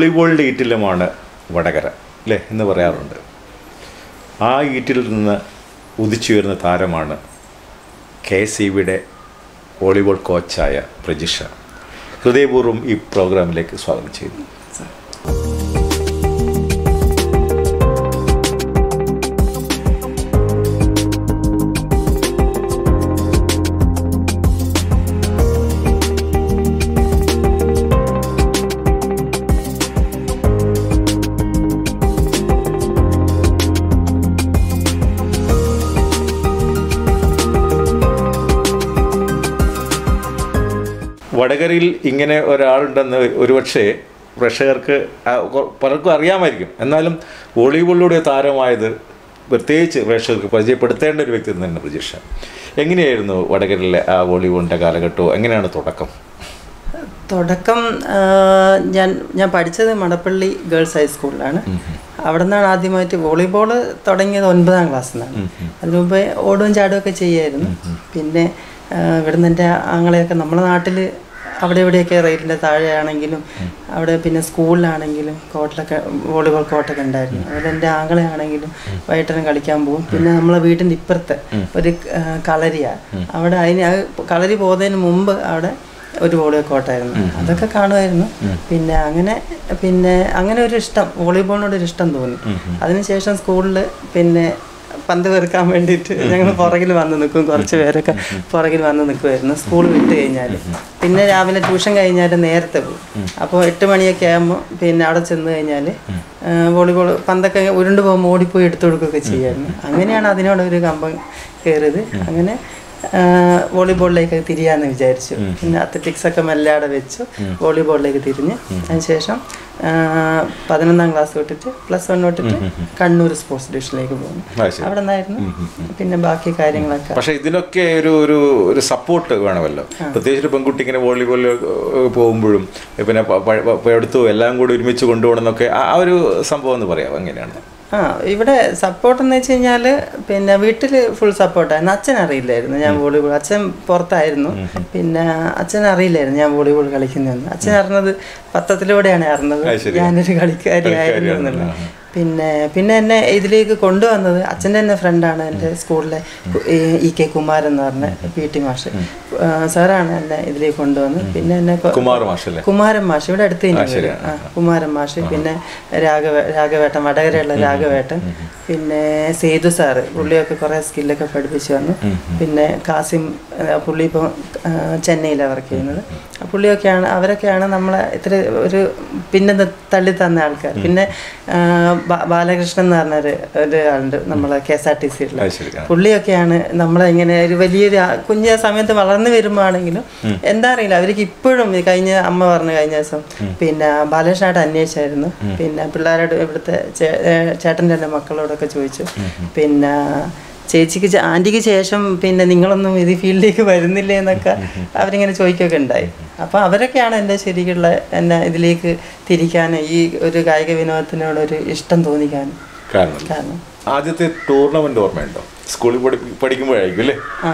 വോളിബോളിൻ്റെ ഈറ്റിലുമാണ് വടകര അല്ലേ എന്ന് പറയാറുണ്ട് ആ ഈറ്റിൽ നിന്ന് ഉദിച്ചുയർന്ന താരമാണ് കെ സി ബിയുടെ വോളിബോൾ കോച്ചായ പ്രജിഷ ഹൃദയപൂർവ്വം ഈ പ്രോഗ്രാമിലേക്ക് സ്വാഗതം ചെയ്യുന്നു വടകരയിൽ ഇങ്ങനെ ഒരാളുണ്ടെന്ന് ഒരുപക്ഷെ പ്രേക്ഷകർക്ക് ആ കൊ- പലർക്കും അറിയാമായിരിക്കും എന്നാലും വോളിബോളിലൂടെ താരമായത് പ്രത്യേകിച്ച് പ്രേക്ഷകർക്ക് പരിചയപ്പെടുത്തേണ്ട ഒരു വ്യക്തി തന്നെ പ്രതീക്ഷ എങ്ങനെയായിരുന്നു വടകരയിലെ ആ വോളിബോളിൻ്റെ കാലഘട്ടവും എങ്ങനെയാണ് തുടക്കം തുടക്കം ആ, ഞാൻ ഞാൻ പഠിച്ചത് മടപ്പള്ളി ഗേൾസ് ഹൈസ്കൂളിലാണ് അവിടെ നിന്നാണ് ആദ്യമായിട്ട് വോളിബോൾ തുടങ്ങിയത് ഒൻപതാം ക്ലാസ്സിൽ നിന്നാണ് അതിനു മുമ്പേ ഓടുകയും ചാടുകയും ഒക്കെ ചെയ്യായിരുന്നു പിന്നെ ആ, ഇവിടുന്ന് എൻ്റെ ആങ്ങളെയൊക്കെ നമ്മുടെ നാട്ടിൽ അവിടെ ഇവിടെയൊക്കെ റെയിലിൻ്റെ താഴെയാണെങ്കിലും അവിടെ പിന്നെ സ്കൂളിലാണെങ്കിലും കോട്ടിലൊക്കെ വോളിബോൾ കോട്ടൊക്കെ ഉണ്ടായിരുന്നു അതുപോലെ എൻ്റെ ആങ്ങളെയാണെങ്കിലും വൈകിട്ടനെ കളിക്കാൻ പോകും പിന്നെ നമ്മളെ വീടിൻ്റെ ഇപ്പുറത്തെ ഒരു ആ, കളരിയാ അവിടെ അതിന് ആ കളരി പോകുന്നതിന് മുമ്പ് അവിടെ ഒരു വോളിബോൾ കോട്ടായിരുന്നു അതൊക്കെ കാണുമായിരുന്നു പിന്നെ അങ്ങനെ പിന്നെ അങ്ങനെ ഒരു ഇഷ്ടം വോളിബോളിനോട് ഒരു ഇഷ്ടം തോന്നി അതിനുശേഷം സ്കൂളിൽ പിന്നെ പന്ത് വെറുക്കാൻ വേണ്ടിയിട്ട് ഞങ്ങൾ പുറകിൽ വന്ന് നിൽക്കും കുറച്ച് പേരൊക്കെ പുറകിൽ വന്ന് നിൽക്കുമായിരുന്നു സ്കൂൾ വിട്ട് കഴിഞ്ഞാൽ പിന്നെ രാവിലെ ട്യൂഷൻ കഴിഞ്ഞാൽ നേരത്തെ പോകും അപ്പോൾ എട്ട് മണിയൊക്കെ ആകുമ്പോൾ പിന്നെ അവിടെ ചെന്ന് കഴിഞ്ഞാൽ വോളിബോൾ പന്തൊക്കെ ഉരുണ്ട് പോകുമ്പോൾ ഓടിപ്പോയി എടുത്തു കൊടുക്കുകയൊക്കെ ചെയ്യുമായിരുന്നു അങ്ങനെയാണ് അതിനോടൊരു കമ്പം കയറിയത് അങ്ങനെ ആ, വോളിബോളിലേക്ക് തിരിയാന്ന് വിചാരിച്ചു പിന്നെ അത്ലറ്റിക്സ് ഒക്കെ മെല്ലെ അവിടെ വെച്ചു വോളിബോളിലേക്ക് തിരിഞ്ഞ് അതിനുശേഷം ആ, പതിനൊന്നാം ക്ലാസ് തൊട്ടിട്ട് പ്ലസ് വൺ തൊട്ടിട്ട് കണ്ണൂർ സ്പോർട്സ് ഡിവിഷനിലേക്ക് പോകുന്നു അത് ശരി. അവിടെ നിന്നായിരുന്നു പിന്നെ ബാക്കി കാര്യങ്ങളൊക്കെ പക്ഷെ ഇതിനൊക്കെ ഒരു ഒരു ഒരു സപ്പോർട്ട് വേണമല്ലോ പ്രത്യേകിച്ച് ഒരു പെൺകുട്ടി ഇങ്ങനെ വോളിബോളിൽ പോകുമ്പോഴും പിന്നെ പ- പ- പ- എടുത്തു എല്ലാം കൂടി ഒരുമിച്ച് കൊണ്ടുപോകണമെന്നൊക്കെ ആ ആ ഒരു സംഭവം എന്ന് പറയാം എങ്ങനെയാണ് ആ ഇവിടെ സപ്പോർട്ട് എന്ന് വെച്ച് കഴിഞ്ഞാൽ പിന്നെ വീട്ടിൽ ഫുൾ സപ്പോർട്ടായിരുന്നു അച്ഛൻ അറിയില്ലായിരുന്നു ഞാൻ വോളിബോൾ അച്ഛൻ പുറത്തായിരുന്നു പിന്നെ അച്ഛൻ അറിയില്ലായിരുന്നു ഞാൻ വോളിബോൾ കളിക്കുന്നതെന്ന് അച്ഛൻ അറിഞ്ഞത് പത്രത്തിലൂടെയാണ് അറിഞ്ഞത് അത് ശരി. ഞാനൊരു കളിക്കാരിയായിരുന്നു എന്നുള്ളത് പിന്നെ പിന്നെ എന്നെ ഇതിലേക്ക് കൊണ്ടുവന്നത് അച്ഛൻ്റെ തന്നെ ഫ്രണ്ടാണ് എൻ്റെ സ്കൂളിലെ ഈ- ഇ കെ കുമാരൻ എന്ന് പറഞ്ഞ പി ടി മാഷ് ആ, സാറാണ് എന്നെ ഇതിലേക്ക് കൊണ്ടുവന്നത് പിന്നെ എന്നെ കൊ- കുമാർ മാഷല്ലേ കുമാരൻ മാഷ് ഇവിടെ അടുത്ത് തന്നെ ശരി. വരും. ആ, കുമാരൻ മാഷ് പിന്നെ രാഘവ രാഘവേട്ടൻ വടകരയുള്ള രാഘവേട്ടൻ പിന്നെ സേതു സാറ് പുള്ളിയൊക്കെ കുറേ സ്കില്ലൊക്കെ പഠിപ്പിച്ചു വന്നു പിന്നെ കാസിം ആ, പുള്ളി ഇപ്പോൾ ചെന്നൈയിലാണ് വർക്ക് ചെയ്യുന്നത് ആ പുള്ളിയൊക്കെയാണ് അവരൊക്കെയാണ് നമ്മളെ ഇത്ര ഒരു പിന്നെ ത- തള്ളി തന്ന ആൾക്കാർ പിന്നെ ആ, ബാ- ബാലകൃഷ്ണൻ എന്ന് പറഞ്ഞൊരു ഒരു ആളുണ്ട് നമ്മളെ കെ എസ് ആർ ടി സിയിൽ അത് ശരി ആ. പുള്ളിയൊക്കെയാണ് നമ്മളെ ഇങ്ങനെ ഒരു വലിയൊരു ആ- കുഞ്ഞ സമയത്ത് വളർന്നു വരുമ്പോഴാണെങ്കിലും എന്താ അറിയില്ല അവർക്ക് ഇപ്പോഴും ഈ കഴിഞ്ഞ അമ്മ പറഞ്ഞു കഴിഞ്ഞ ദിവസം പിന്നെ ബാലകൃഷ്ണനായിട്ട് അന്വേഷിച്ചായിരുന്നു പിന്നെ പിള്ളേരോട് ഇവിടുത്തെ ചേ- ഏ, ചേട്ടൻ്റെ എൻ്റെ മക്കളോടൊക്കെ ചോദിച്ചു പിന്നെ ചേച്ചിക്ക് ചെ- ആൻറ്റിക്ക് ശേഷം പിന്നെ നിങ്ങളൊന്നും ഇത് ഫീൽഡിലേക്ക് വരുന്നില്ലേ എന്നൊക്കെ അവരിങ്ങനെ ചോദിക്കുകയൊക്കെ ഉണ്ടായി അപ്പോൾ അവരൊക്കെയാണ് എൻ്റെ ശരിക്കുള്ള എന്നെ ഇതിലേക്ക് തിരിക്കാൻ ഈ ഒരു കായിക വിനോദത്തിനോടൊരു ഇഷ്ടം തോന്നിക്കാൻ കാരണം കാരണം ആദ്യത്തെ ടൂർണമെന്റ് ഓർമ്മയുണ്ടോ സ്കൂളിൽ പഠി പഠിക്കുമ്പോഴായിരിക്കും അല്ലേ ആ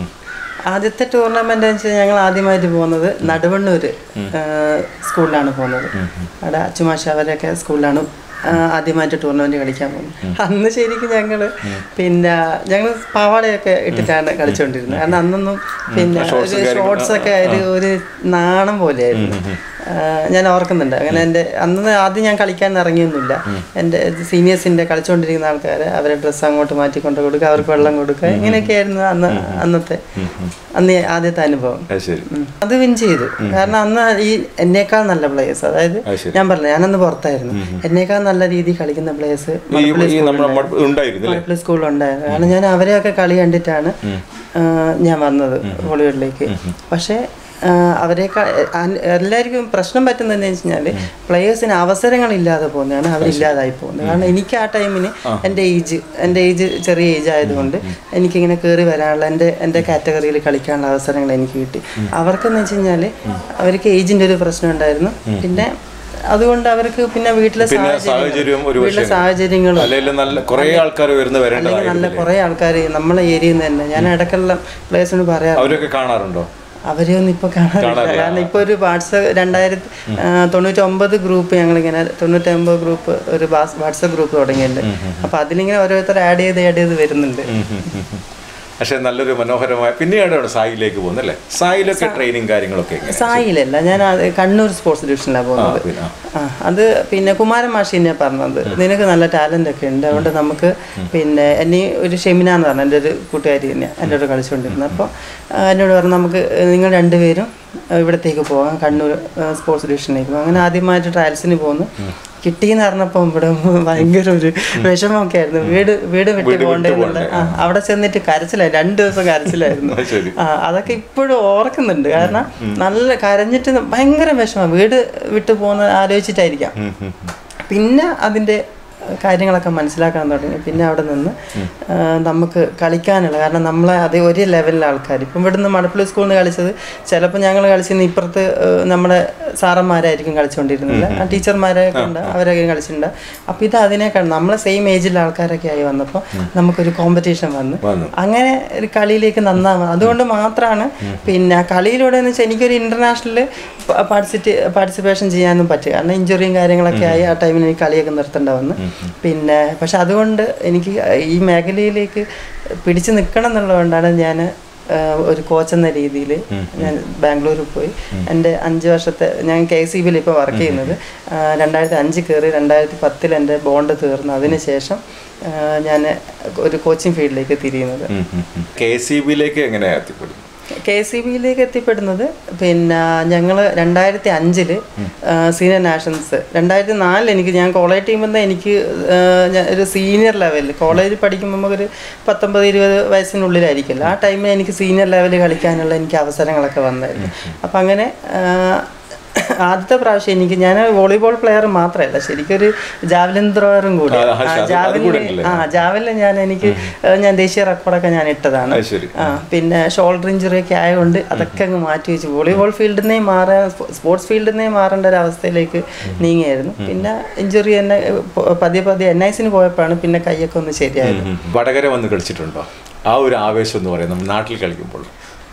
ആദ്യത്തെ ടൂർണമെന്റ് എന്ന് വെച്ചാൽ ഞങ്ങൾ ആദ്യമായിട്ട് പോകുന്നത് നടുവണ്ണൂർ സ്കൂളിലാണ് പോകുന്നത് അവിടെ അച്ചുമാഷ അവരൊക്കെ സ്കൂളിലാണ് ആ, ആദ്യമായിട്ട് ടൂർണമെന്റ് കളിക്കാൻ പോകുന്നത് അന്ന് ശരിക്കും ഞങ്ങൾ പിന്നെ ഞങ്ങൾ പാവാടയൊക്കെ ഇട്ടിട്ടാണ് കളിച്ചുകൊണ്ടിരുന്നത് കാരണം അന്നൊന്നും പിന്നെ ഒരു ഷോർട്സ് ഒക്കെ ഒരു ഒരു നാണം പോലെയായിരുന്നു ആ, ഞാൻ ഓർക്കുന്നുണ്ട് അങ്ങനെ എൻ്റെ അന്ന് ആദ്യം ഞാൻ കളിക്കാൻ ഇറങ്ങിയൊന്നുമില്ല എൻ്റെ സീനിയേഴ്സിൻ്റെ കളിച്ചുകൊണ്ടിരിക്കുന്ന ആൾക്കാർ അവരെ ഡ്രസ്സ് അങ്ങോട്ട് മാറ്റി കൊണ്ട് കൊടുക്കുക അവർക്ക് വെള്ളം കൊടുക്കുക ഇങ്ങനെയൊക്കെയായിരുന്നു അന്ന് അന്നത്തെ അന്ന് ആദ്യത്തെ അനുഭവം അത് ശരി ഉം. അത് വിൻ ചെയ്തു കാരണം അന്ന് ഈ എന്നേക്കാൾ നല്ല പ്ലേയേഴ്സ് അതായത് അത് ശരി. ഞാൻ പറഞ്ഞു ഞാനന്ന് പുറത്തായിരുന്നു എന്നേക്കാൾ നല്ല രീതിയിൽ കളിക്കുന്ന പ്ലേയേഴ്സ് ഈ ഈ നമ്മുടെ ഉണ്ടായിരുന്നു അല്ലേ മലപ്പള്ളി സ്കൂളിലുണ്ടായിരുന്നു കാരണം ഞാൻ അവരെയൊക്കെ കളി കണ്ടിട്ടാണ് ആ, ഞാൻ വന്നത് വോളിബോളിലേക്ക് പക്ഷേ ആ, അവരെക്കാൾ അൻ- എല്ലാവർക്കും പ്രശ്നം പറ്റുന്നതെന്ന് വെച്ച് കഴിഞ്ഞാൽ പ്ലേയേഴ്സിന് അവസരങ്ങളില്ലാതെ പോകുന്നതാണ് അവരില്ലാതായി പോകുന്നത് കാരണം എനിക്ക് ആ ടൈമിന് എൻ്റെ ഏജ് എൻ്റെ ഏജ് ചെറിയ ഏജ് ആയതുകൊണ്ട് എനിക്കിങ്ങനെ കയറി വരാനുള്ള എൻ്റെ എൻ്റെ കാറ്റഗറിയിൽ കളിക്കാനുള്ള അവസരങ്ങൾ എനിക്ക് കിട്ടി അവർക്കെന്ന് വെച്ച് കഴിഞ്ഞാൽ അവർക്ക് ഏജിൻ്റെ ഒരു പ്രശ്നം ഉണ്ടായിരുന്നു പിന്നെ അതുകൊണ്ട് അവർക്ക് പിന്നെ വീട്ടിലെ പിന്നെ സാഹചര്യം സാഹചര്യം ഒരു വീട്ടിലെ സാഹചര്യങ്ങളും അല്ലെങ്കിൽ നല്ല കുറെ ആൾക്കാർ വരുന്ന അല്ലെങ്കിൽ വരേണ്ടതായിരുന്നു നല്ല കുറേ ആൾക്കാർ നമ്മളെ ഏരിയയിൽ നിന്ന് തന്നെ ഞാൻ ഇടയ്ക്കെല്ലാം പ്ലേസിനോട് പറയാം അവരൊക്കെ കാണാറുണ്ടോ അവരെ ഒന്നും ഇപ്പോൾ കാണാറില്ല കാണാറില്ല. കാരണം ഇപ്പോൾ ഒരു വാട്സപ്പ് രണ്ടായിരത്തി തൊണ്ണൂറ്റൊമ്പത് ഗ്രൂപ്പ് ഞങ്ങളിങ്ങനെ തൊണ്ണൂറ്റൊമ്പത് ഗ്രൂപ്പ് ഒരു വാട്സപ്പ് ഗ്രൂപ്പ് തുടങ്ങിയിട്ടുണ്ട് അപ്പോൾ അതിലിങ്ങനെ ഓരോരുത്തർ ആഡ് ചെയ്ത് ആഡ് ചെയ്ത് വരുന്നുണ്ട് പക്ഷെ നല്ലൊരു മനോഹരമായ പിന്നീട് അവിടെ സായിലേക്ക് പോകുന്നു അല്ലേ സായിലൊക്കെ ട്രെയിനിങ് കാര്യങ്ങളൊക്കെ എങ്ങനെ? സായിലല്ല ഞാൻ അത് കണ്ണൂർ സ്പോർട്സ് ഡിവിഷനിലാണ് ആ, പോകുന്നത് പിന്നെ, ആ. ആ അത് പിന്നെ കുമാരൻ മാഷി എന്നെ പറഞ്ഞത് നിനക്ക് നല്ല ടാലൻ്റ് ഒക്കെ ഉണ്ട് അതുകൊണ്ട് നമുക്ക് പിന്നെ എന്നെ ഒരു ഷെമിന എന്ന് പറഞ്ഞ എൻ്റെ ഒരു കൂട്ടുകാരി തന്നെയാണ് എൻ്റെ കൂടെ കളിച്ചുകൊണ്ടിരുന്നത് അപ്പോൾ എന്നോട് പറഞ്ഞു നമുക്ക് നിങ്ങൾ രണ്ടുപേരും ഇവിടത്തേക്ക് പോകാം കണ്ണൂർ ആ, സ്പോർട്സ് ഡിവിഷനിലേക്ക് പോകാം അങ്ങനെ ആദ്യമായിട്ട് ട്രയൽസിന് പോകുന്നു കിട്ടിയെന്ന് പറഞ്ഞപ്പോൾ ഇവിടെ ഭയങ്കര ഒരു വിഷമമൊക്കെ ആയിരുന്നു വീട് വീട് വിട്ട് വിട്ട് പോകേണ്ടതുകൊണ്ട് ആ അവിടെ ചെന്നിട്ട് കരച്ചിലായി രണ്ട് ദിവസം കരച്ചിലായിരുന്നു അത് ശരി ആ അതൊക്കെ ഇപ്പോഴും ഓർക്കുന്നുണ്ട് കാരണം നല്ല കരഞ്ഞിട്ട് ഭയങ്കര വിഷമം വീട് വിട്ടു പോകുന്ന ആലോചിച്ചിട്ടായിരിക്കാം ഉം, ഉം, ഉം. പിന്നെ അതിൻ്റെ കാര്യങ്ങളൊക്കെ മനസ്സിലാക്കാൻ തുടങ്ങി പിന്നെ അവിടെ നിന്ന് ആ, നമുക്ക് കളിക്കാനുള്ള കാരണം നമ്മളെ അതേ ഒരേ ലെവലിലെ ആൾക്കാർ ഇപ്പം ഇവിടുന്ന് മടപ്പള്ളി സ്കൂളിൽ നിന്ന് കളിച്ചത് ചിലപ്പോൾ ഞങ്ങൾ കളിച്ചിരുന്ന ഇപ്പുറത്ത് ആ, നമ്മുടെ സാറന്മാരായിരിക്കും കളിച്ചുകൊണ്ടിരുന്നത് ആ ടീച്ചർമാരൊക്കെ ഉണ്ട് അവരൊക്കെ കളിച്ചിട്ടുണ്ട് അപ്പോൾ ഇത് അതിനേക്കാൾ നമ്മളെ സെയിം ഏജിലെ ആൾക്കാരൊക്കെ ആയി വന്നപ്പോൾ നമുക്കൊരു കോമ്പറ്റീഷൻ വന്ന് വന്നു അങ്ങനെ ഒരു കളിയിലേക്ക് നന്നാവുക അതുകൊണ്ട് മാത്രമാണ് പിന്നെ കളിയിലൂടെ എന്ന് വെച്ചാൽ എനിക്കൊരു ഇന്റർനാഷണൽ പാർട്ടിസിപ്പേ പാർട്ടിസിപ്പേഷൻ ചെയ്യാനൊന്നും പറ്റുക കാരണം ഇഞ്ചുറിയും കാര്യങ്ങളൊക്കെ ആയി ആ ടൈമിൽ എനിക്ക് കളിയൊക്കെ നിർത്തേണ്ട വന്നു പിന്നെ പക്ഷെ അതുകൊണ്ട് എനിക്ക് ഈ മേഖലയിലേക്ക് പിടിച്ചു നിൽക്കണം എന്നുള്ളതുകൊണ്ടാണ് ഞാൻ ഒരു കോച്ച് എന്ന രീതിയിൽ ഞാൻ ബാംഗ്ലൂരിൽ പോയി എൻ്റെ അഞ്ച് വർഷത്തെ ഞാൻ കെ സി ബിയിൽ ഇപ്പോൾ വർക്ക് ചെയ്യുന്നത് ആ, രണ്ടായിരത്തി അഞ്ച് കയറി രണ്ടായിരത്തി പത്തിൽ എൻ്റെ ബോണ്ട് തീർന്നു അതിനുശേഷം ഞാൻ ഒരു കോച്ചിങ് ഫീൽഡിലേക്ക് തിരിയുന്നത് കെ സി ബിയിലേക്ക് എങ്ങനെ എത്തിപ്പെടും കെ സി ബിയിലേക്ക് എത്തിപ്പെടുന്നത് പിന്നെ ഞങ്ങൾ രണ്ടായിരത്തി അഞ്ചില് സീനിയർ നാഷണൽസ് രണ്ടായിരത്തി നാലിൽ എനിക്ക് ഞാൻ കോളേജ് ടീമിൽ നിന്ന് എനിക്ക് ആ, ഞാൻ ഒരു സീനിയർ ലെവലിൽ കോളേജിൽ പഠിക്കുമ്പോൾ നമുക്കൊരു പത്തൊമ്പത് ഇരുപത് വയസ്സിനുള്ളിലായിരിക്കുമല്ലോ ആ ടൈമിൽ എനിക്ക് സീനിയർ ലെവലിൽ കളിക്കാനുള്ള എനിക്ക് അവസരങ്ങളൊക്കെ വന്നായിരുന്നു അപ്പം അങ്ങനെ ആ, ആദ്യത്തെ പ്രാവശ്യം എനിക്ക് ഞാൻ വോളിബോൾ പ്ലെയർ മാത്രമല്ല ശരിക്കൊരു ജാവലിൻ ത്രോയറും കൂടി ആ, ആ, അത് അത് കൂടെ ഉണ്ടല്ലേ? ആ ജാവലിൻ ഞാൻ എനിക്ക് ആ, ഞാൻ ദേശീയ റെക്കോർഡൊക്കെ ഞാൻ ഇട്ടതാണ് അത് ശരി ആ പിന്നെ ഷോൾഡർ ഇഞ്ചുറി ഒക്കെ ആയതുകൊണ്ട് അതൊക്കെ അങ്ങ് മാറ്റി വെച്ചു വോളിബോൾ ഫീൽഡിൽ നിന്നേ മാറാൻ സ്പോർട്സ് ഫീൽഡിൽ നിന്നേ മാറേണ്ട ഒരു അവസ്ഥയിലേക്ക് നീങ്ങിയായിരുന്നു പിന്നെ ഇഞ്ചുറി തന്നെ ഏഹ്, പ- പതിയെ പതിയെ എൻ ഐ സിന് പോയപ്പോഴാണ് പിന്നെ കൈയൊക്കെ ഒന്ന് ശരിയായത് ഉം, ഉം. വടകര വന്ന് കളിച്ചിട്ടുണ്ടോ ആ ഒരു ആവേശം എന്ന് പറയുന്നത് നമ്മൾ നാട്ടിൽ കളിക്കുമ്പോൾ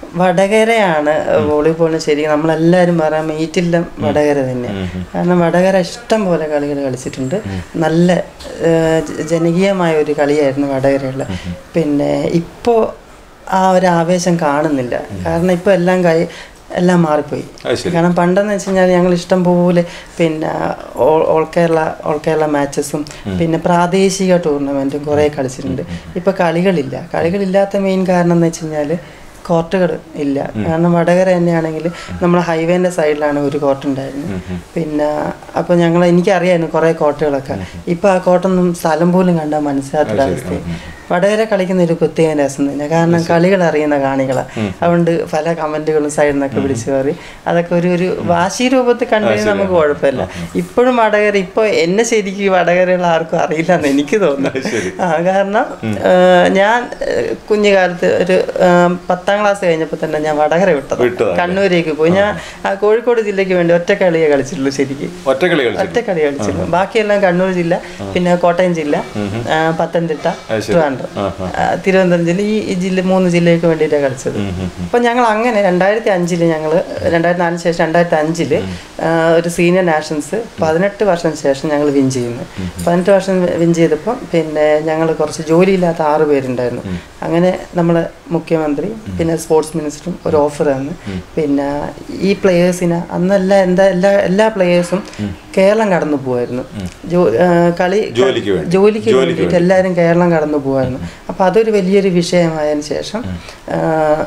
വടകരയാണ് വോളിബോളിന് ശരിക്കും നമ്മളെല്ലാവരും പറയാൻ മീറ്റില്ലം വടകര തന്നെ കാരണം വടകര ഇഷ്ടം പോലെ കളികൾ കളിച്ചിട്ടുണ്ട് നല്ല ഏഹ്, ജ- ജനകീയമായ ഒരു കളിയായിരുന്നു വടകരയുള്ള പിന്നെ ഇപ്പോൾ ആ ഒരു ആവേശം കാണുന്നില്ല കാരണം ഇപ്പോൾ എല്ലാം കൈ എല്ലാം മാറിപ്പോയി അത് ശരി കാരണം പണ്ടെന്ന് വെച്ച് കഴിഞ്ഞാൽ ഞങ്ങൾ ഇഷ്ടം പോലെ പിന്നെ all all Kerala all Kerala മാച്ചസും പിന്നെ പ്രാദേശിക ടൂർണമെൻറ്റും കുറേ കളിച്ചിട്ടുണ്ട് ഇപ്പം കളികളില്ല കളികളില്ലാത്ത മെയിൻ കാരണം എന്ന് വെച്ച് കഴിഞ്ഞാൽ കോർട്ടുകൾ ഇല്ല കാരണം വടകര തന്നെയാണെങ്കിൽ നമ്മൾ ഹൈവേൻ്റെ സൈഡിലാണ് ഒരു കോർട്ട് ഉണ്ടായിരുന്നത് പിന്നെ അപ്പോൾ ഞങ്ങൾ എനിക്കറിയായിരുന്നു കുറേ കോർട്ടുകളൊക്കെ ഇപ്പോൾ ആ കോർട്ടൊന്നും സ്ഥലം പോലും കണ്ടാൽ മനസ്സിലാത്തൊരവസ്ഥ വടകര കളിക്കുന്ന ഒരു പ്രത്യേക രസം തന്നെ കാരണം കളികൾ അറിയുന്ന കാണികളാണ് അതുകൊണ്ട് പല കമന്റുകളും സൈഡിൽ നിന്നൊക്കെ വിളിച്ചു കയറി അതൊക്കെ ഒരു ഒരു വാശി രൂപത്തിൽ കണ്ടു കഴിഞ്ഞാൽ നമുക്ക് കുഴപ്പമില്ല ഇപ്പോഴും വടകര ഇപ്പോൾ എന്നെ ശരിക്കും ഈ വടകരയുള്ള ആർക്കും അറിയില്ല എന്ന് എനിക്ക് തോന്നുന്നു ശരി ആ കാരണം ആ, ഞാൻ ആ, കുഞ്ഞുകാലത്ത് ഒരു ആ, പത്താം ക്ലാസ് കഴിഞ്ഞപ്പോൾ തന്നെ ഞാൻ വടകര വിട്ടത് വിട്ടതാണ്. കണ്ണൂരേക്ക് പോയി ഞാൻ ആ, കോഴിക്കോട് ജില്ലയ്ക്ക് വേണ്ടി ഒറ്റ കളിയേ കളിച്ചിട്ടുള്ളൂ ശരിക്കും ഒറ്റക്കളി കളിച്ചിട്ട് ഒറ്റ കളി കളിച്ചിരുന്നു ബാക്കിയെല്ലാം കണ്ണൂർ ജില്ല പിന്നെ കോട്ടയം ജില്ല ആ, പത്തനംതിട്ട അത് ശരി. ട്രിവാൻഡ്രം ആ, തിരുവനന്തപുരം ജില്ല ഈ ഈ ജില്ല മൂന്ന് ജില്ലയ്ക്ക് വേണ്ടിയിട്ടാണ് കളിച്ചത് അപ്പം ഞങ്ങൾ അങ്ങനെ രണ്ടായിരത്തി അഞ്ചില് ഞങ്ങൾ രണ്ടായിരത്തി നാലിന് ശേഷം രണ്ടായിരത്തി അഞ്ചില് ഒരു സീനിയർ നാഷൻസ് പതിനെട്ട് വർഷം ശേഷം ഞങ്ങൾ വിൻ ചെയ്യുന്നു പതിനെട്ട് വർഷം വിൻ ചെയ്തപ്പോൾ പിന്നെ ഞങ്ങൾ കുറച്ച് ജോലിയില്ലാത്ത ആറ് പേരുണ്ടായിരുന്നു അങ്ങനെ നമ്മളെ മുഖ്യമന്ത്രി പിന്നെ സ്പോർട്സ് മിനിസ്റ്ററും ഒരു ഓഫർ തന്നു പിന്നെ ഈ പ്ലെയേഴ്സിന് അന്നെല്ലാം എന്താ എല്ലാ എല്ലാ പ്ലെയേഴ്സും കേരളം കടന്നു പോകുമായിരുന്നു ജോ- ആ, കളി ജോലിക്ക് വേണ്ടി. ജോലിക്ക് ജോലിക്ക് വേണ്ടിയിട്ട് എല്ലാവരും കേരളം കടന്നു പോകുമായിരുന്നു അപ്പോൾ അതൊരു വലിയൊരു വിഷയമായതിനു ശേഷം ആ,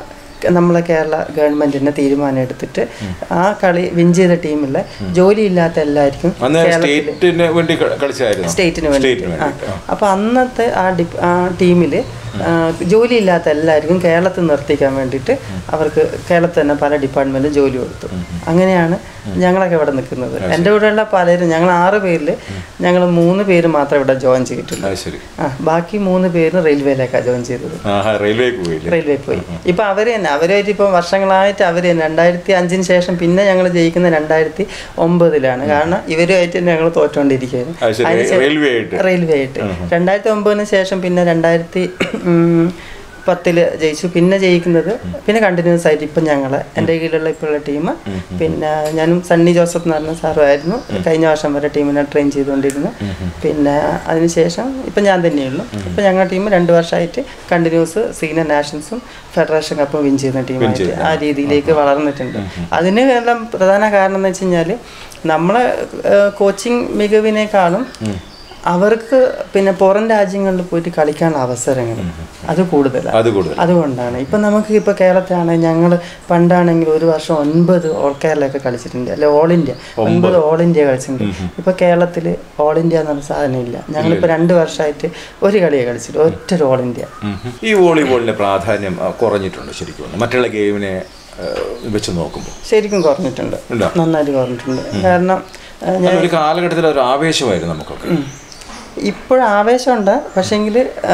നമ്മളെ കേരള ഗവൺമെന്റിനെ തീരുമാനം എടുത്തിട്ട് ആ കളി വിൻ ചെയ്ത ടീമിലെ ജോലിയില്ലാത്ത എല്ലാവർക്കും അന്ന് കേരളത്തിൽ സ്റ്റേറ്റിന് വേണ്ടി ക- കളിച്ചായിരുന്നു സ്റ്റേറ്റിന് വേണ്ടി സ്റ്റേറ്റിന് വേണ്ടിയിട്ട് അപ്പോൾ അന്നത്തെ ആ ഡിപ് ആ ടീമിൽ ജോലിയില്ലാത്ത എല്ലാവർക്കും കേരളത്തിൽ നിർത്തിക്കാൻ വേണ്ടിയിട്ട് അവർക്ക് കേരളത്തിൽ തന്നെ പല ഡിപ്പാർട്ട്മെന്റിലും ജോലി കൊടുത്തു അങ്ങനെയാണ് ഞങ്ങളൊക്കെ ഇവിടെ നിൽക്കുന്നത് എൻ്റെ കൂടെയുള്ള പലരും ഞങ്ങൾ ആറ് പേരിൽ ഞങ്ങൾ മൂന്ന് പേര് മാത്രമേ ഇവിടെ ജോയിൻ ചെയ്തിട്ടുള്ളൂ അത് ശരി ആ ബാക്കി മൂന്ന് പേര് റെയിൽവേയിലേക്കാണ് ജോയിൻ ചെയ്തത് ആഹാ റെയിൽവേക്ക് പോയില്ലേ റെയിൽവേ പോയി ഇപ്പൊ അവര് തന്നെ അവരായിട്ട് ഇപ്പം വർഷങ്ങളായിട്ട് അവര് തന്നെ രണ്ടായിരത്തി അഞ്ചിന് ശേഷം പിന്നെ ഞങ്ങൾ ജയിക്കുന്ന രണ്ടായിരത്തി ഒമ്പതിലാണ് കാരണം ഇവരുമായിട്ട് ഞങ്ങൾ തോറ്റോണ്ടിരിക്കുകയാണ് അത് ശരി അതിന് ശേ- റെയിൽവേ ആയിട്ട് റെയിൽവേ ആയിട്ട് രണ്ടായിരത്തി ഒമ്പതിന് ശേഷം പിന്നെ രണ്ടായിരത്തി ഉം, പത്തില് ജയിച്ചു പിന്നെ ജയിക്കുന്നത് പിന്നെ കണ്ടിന്യൂസ് ആയിട്ട് ഇപ്പം ഞങ്ങൾ എൻ്റെ കീഴിലുള്ള ഇപ്പോഴുള്ള ടീം പിന്നെ ഞാനും സണ്ണി ജോസഫ് എന്ന് പറഞ്ഞ സാറുമായിരുന്നു കഴിഞ്ഞ വർഷം വരെ ടീമിനെ ട്രെയിൻ ചെയ്തുകൊണ്ടിരുന്നു പിന്നെ അതിനുശേഷം ഇപ്പം ഞാൻ തന്നെയുള്ളൂ ഇപ്പം ഞങ്ങളുടെ ടീം രണ്ട് വർഷമായിട്ട് കണ്ടിന്യൂസ് സീനിയർ നാഷണൽസും ഫെഡറേഷൻ കപ്പും വിൻ ചെയ്യുന്ന ടീമായിട്ട് ആ രീതിയിലേക്ക് വളർന്നിട്ടുണ്ട് അതിന് എല്ലാം പ്രധാന കാരണം എന്ന് വെച്ച് കഴിഞ്ഞാൽ നമ്മളെ കോച്ചിങ് മികവിനേക്കാളും അവർക്ക് പിന്നെ പുറം രാജ്യങ്ങളിൽ പോയിട്ട് കളിക്കാനുള്ള അവസരങ്ങൾ അത് കൂടുതലാണ് അത് കൂടുതൽ അതുകൊണ്ടാണ് ഇപ്പം നമുക്ക് ഇപ്പോൾ കേരളത്തിലാണെങ്കിൽ ഞങ്ങൾ പണ്ടാണെങ്കിൽ ഒരു വർഷം ഒൻപത് ഓൾ കേരളയൊക്കെ കളിച്ചിട്ടുണ്ട് അല്ലെ ഓൾ ഇന്ത്യ ഒൻപത് ഓൾ ഇന്ത്യ കളിച്ചിട്ടുണ്ട് ഇപ്പോൾ കേരളത്തിൽ ഓൾ ഇന്ത്യ എന്ന് പറഞ്ഞ സാധനം ഇല്ല ഞങ്ങളിപ്പോൾ രണ്ട് വർഷമായിട്ട് ഒരു കളിയെ കളിച്ചിട്ട് ഒറ്റ ഒരു ഓൾ ഇന്ത്യ ഉം. ഈ വോളിബോളിന്റെ പ്രാധാന്യം ആ, കുറഞ്ഞിട്ടുണ്ട് ശരിക്കും മറ്റുള്ള ഗെയിമിനെ ആ, വെച്ച് നോക്കുമ്പോൾ ശരിക്കും കുറഞ്ഞിട്ടുണ്ട് ഉണ്ടോ? നന്നായിട്ട് കുറഞ്ഞിട്ടുണ്ട് കാരണം ആ, ഞാൻ ഒരു കാലഘട്ടത്തിൽ ഒരു ആവേശമായിരുന്നു നമുക്കൊക്കെ ഇപ്പോഴും ആവേശമുണ്ട് പക്ഷേങ്കിൽ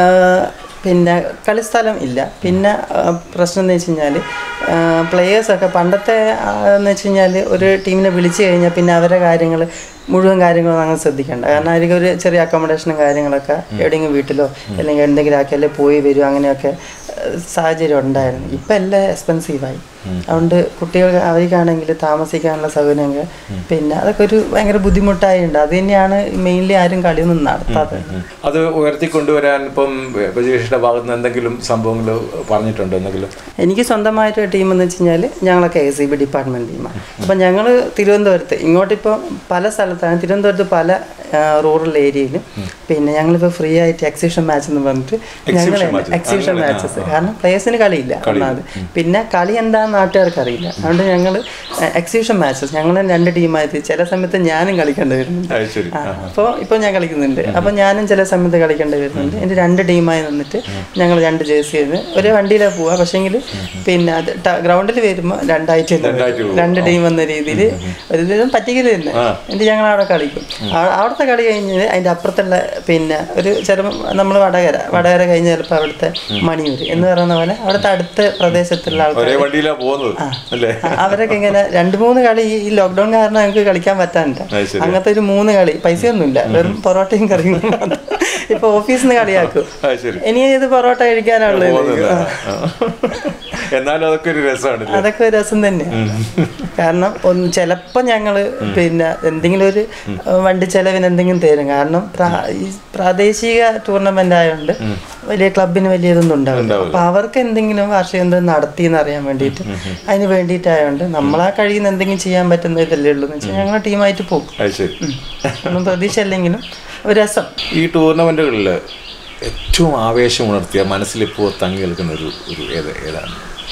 പിന്നെ കളിസ്ഥലം ഇല്ല പിന്നെ ആ, പ്രശ്നം എന്ന് വെച്ച് കഴിഞ്ഞാൽ പ്ലെയേഴ്സൊക്കെ പണ്ടത്തെ ആ, എന്ന് വെച്ച് കഴിഞ്ഞാൽ ഒരു ടീമിനെ വിളിച്ചു കഴിഞ്ഞാൽ പിന്നെ അവരുടെ കാര്യങ്ങൾ മുഴുവൻ കാര്യങ്ങളും അങ്ങനെ ശ്രദ്ധിക്കേണ്ട കാരണം അവർക്ക് ഒരു ചെറിയ അക്കോമഡേഷനും കാര്യങ്ങളൊക്കെ എവിടെയെങ്കിലും വീട്ടിലോ അല്ലെങ്കിൽ എന്തെങ്കിലും ആക്കിയാലേ പോയി വരും അങ്ങനെയൊക്കെ ആ, സാഹചര്യം ഉണ്ടായിരുന്നു ഇപ്പം എല്ലാം എക്സ്പെൻസീവായി അതുകൊണ്ട് കുട്ടികൾ അവർക്കാണെങ്കിൽ താമസിക്കാനുള്ള സൗകര്യങ്ങൾ പിന്നെ അതൊക്കെ ഒരു ഭയങ്കര ബുദ്ധിമുട്ടായിട്ടുണ്ട് അത് തന്നെയാണ് മെയിൻലി ആരും കളിയൊന്നും നടത്താത്തത് അത് ഉയർത്തിക്കൊണ്ടുവരാൻ ഇപ്പം ബജീഷിന്റെ ഭാഗത്ത് നിന്ന് എന്തെങ്കിലും സംഭവങ്ങൾ പറഞ്ഞിട്ടുണ്ടോ എന്തെങ്കിലും എനിക്ക് സ്വന്തമായിട്ട് ടീം എന്ന് വെച്ച് കഴിഞ്ഞാൽ ഞങ്ങളൊക്കെ എ സി ബി ഡിപ്പാർട്ട്മെൻറ്റ് ടീമാണ് അപ്പം ഞങ്ങൾ തിരുവനന്തപുരത്ത് ഇങ്ങോട്ടിപ്പോൾ പല സ്ഥലത്താണ് തിരുവനന്തപുരത്ത് പല റൂറൽ ഏരിയയിലും പിന്നെ ഞങ്ങളിപ്പോൾ ഫ്രീ ആയിട്ട് എക്സിബിഷൻ മാച്ച് എന്ന് പറഞ്ഞിട്ട് ഞങ്ങൾ match. എക്സിബിഷൻ അങ്ങനെ, മാച്ചസ് കാരണം പ്ലേയേഴ്സിന് കളിയില്ല ഒന്നാമത് പിന്നെ കളി എന്താണെന്ന് നാട്ടുകാർക്ക് അറിയില്ല അതുകൊണ്ട് ഞങ്ങൾ എക്സിബിഷൻ മാച്ചസ് ഞങ്ങൾ രണ്ട് ടീമായിട്ട് ചില സമയത്ത് ഞാനും കളിക്കേണ്ടി വരുന്നുണ്ട് അത് ശരി അപ്പോൾ ഇപ്പോൾ ഞാൻ കളിക്കുന്നുണ്ട് അപ്പോൾ ഞാനും ചില സമയത്ത് കളിക്കേണ്ടി വരുന്നുണ്ട് എൻ്റെ രണ്ട് ടീമായി നിന്നിട്ട് ഞങ്ങൾ രണ്ട് ജേഴ്സി ചെയ്ത് ഒരേ വണ്ടിയിലാണ് പോവുക പക്ഷേങ്കിൽ പിന്നെ അത് ഗ്രൗണ്ടിൽ വരുമ്പോൾ രണ്ടായിട്ട് തന്നെ വരും. രണ്ടായിട്ട് പോകും. രണ്ട് ടീം എന്ന രീതിയിൽ ഒരു ദിവസം പറ്റിക്കൽ തന്നെ എന്നിട്ട് ഞങ്ങൾ അവിടെ കളിക്കും ആ- അവിടുത്തെ കളി കഴിഞ്ഞ് അതിൻ്റെ അപ്പുറത്തുള്ള പിന്നെ ഒരു ചെറു നമ്മൾ വടകര വടകര കഴിഞ്ഞ് ചിലപ്പോൾ അവിടുത്തെ മണിയൂർ എന്ന് പറയുന്ന പോലെ അവിടുത്തെ അടുത്ത പ്രദേശത്തുള്ള ആൾക്കാർ ഒരേ വണ്ടിയിലാ പോകുന്നത് അല്ലേ ആ, അവരൊക്കെ ഇങ്ങനെ രണ്ട് മൂന്ന് കളി ഈ ലോക്ക്ഡൌൺ കാരണം ഞങ്ങൾക്ക് കളിക്കാൻ പറ്റാനില്ല അത് ശരി. അങ്ങനത്തെ ഒരു മൂന്ന് കളി പൈസയൊന്നുമില്ല വെറും പൊറോട്ടയും കറിയും മാത്രം. ഇപ്പൊ ഓഫീസിൽ നിന്ന് കളിയാക്കും അത് ശരി ഇനി ഇത് പൊറോട്ട കഴിക്കാനുള്ളത് പോകുന്നില്ല ആ. എന്നാലും അതൊക്കെ ഒരു രസമാണ് അതൊക്കെ ഒരു രസം തന്നെയാണ് കാരണം ഒന്ന് ചിലപ്പോൾ ഞങ്ങൾ പിന്നെ എന്തെങ്കിലും ഒരു വണ്ടി ചെലവിന് എന്തെങ്കിലും തരും കാരണം പ്രാ- ഈ പ്രാദേശിക ടൂർണമെന്റ് ആയതുകൊണ്ട് വലിയ ക്ലബിന് വലിയ ഇതൊന്നും ഉണ്ടാവില്ല അപ്പൊ അവർക്ക് എന്തെങ്കിലും വാർഷികം എന്തെങ്കിലും നടത്തി എന്ന് അറിയാൻ വേണ്ടിയിട്ട് അതിന് വേണ്ടിയിട്ടായതുകൊണ്ട് നമ്മളാ കഴിയുന്ന എന്തെങ്കിലും ചെയ്യാൻ പറ്റുന്ന ഇതല്ലേ ഉള്ളൂ എന്ന് വെച്ചാൽ ഞങ്ങൾ ടീമായിട്ട് പോകും അത് ശരി ഒന്നും പ്രതീക്ഷ അല്ലെങ്കിലും ഒരു രസം ഈ ടൂർണമെന്റുകളിൽ ഏറ്റവും ആവേശം ഉണർത്തിയ മനസ്സിലിപ്പോൾ തങ്ങി നിൽക്കുന്ന ഒരു ഒരു ഏത് ഏതാണ്